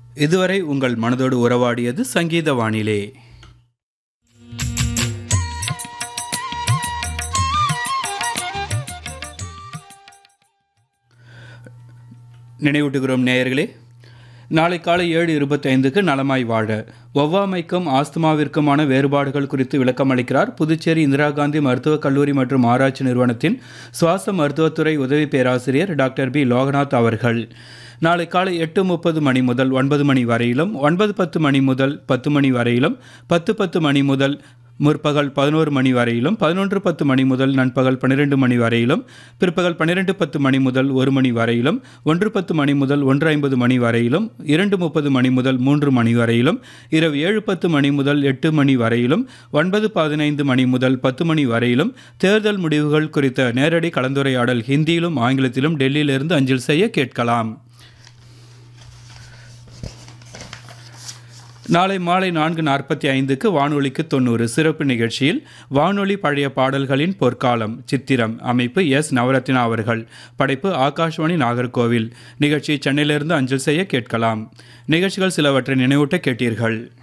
இதுவரை உங்கள் மனதோடு உறவாடியது சங்கீத வானிலே நினைவூட்டுகிறோம் நேயர்களே நாளை காலை ஏழு இருபத்தைந்துக்கு நலமாய் வாழ ஒவ்வாமைக்கும் ஆஸ்துமாவிற்குமான வேறுபாடுகள் குறித்து விளக்கம் அளிக்கிறார் புதுச்சேரி இந்திரா காந்தி மருத்துவக் கல்லூரி மற்றும் ஆராய்ச்சி நிறுவனத்தின் சுவாச மருத்துவத்துறை உதவி பேராசிரியர் டாக்டர் பி லோகநாத் அவர்கள் நாளை காலை எட்டு முப்பது மணி முதல் ஒன்பது மணி வரையிலும் ஒன்பது பத்து மணி முதல் பத்து மணி வரையிலும் பத்து பத்து மணி முதல் முற்பகல் பதினோரு மணி வரையிலும் பதினொன்று பத்து மணி முதல் நண்பகல் பன்னிரெண்டு மணி வரையிலும் பிற்பகல் பன்னிரெண்டு பத்து மணி முதல் ஒரு மணி வரையிலும் ஒன்று பத்து மணி முதல் ஒன்று ஐம்பது மணி வரையிலும் இரண்டு முப்பது மணி முதல் மூன்று மணி வரையிலும் இரவு ஏழு பத்து மணி முதல் எட்டு மணி வரையிலும் ஒன்பது பதினைந்து மணி முதல் பத்து மணி வரையிலும் தேர்தல் முடிவுகள் குறித்த நேரடி கலந்துரையாடல் ஹிந்தியிலும் ஆங்கிலத்திலும் டெல்லியிலிருந்து அஞ்சல் செய்ய கேட்கலாம் நாளை மாலை நான்கு நாற்பத்தி ஐந்துக்கு வானொலிக்கு தொண்ணூறு சிறப்பு நிகழ்ச்சியில் வானொலி பழைய பாடல்களின் பொற்காலம் சித்திரம் அமைப்பு எஸ் நவரத்னா அவர்கள் படைப்பு ஆகாஷ்வாணி நாகர்கோவில் நிகழ்ச்சி சென்னையிலிருந்து அஞ்சல் செய்ய கேட்கலாம் நிகழ்ச்சிகள் சிலவற்றை நினைவூட்ட கேட்டீர்கள்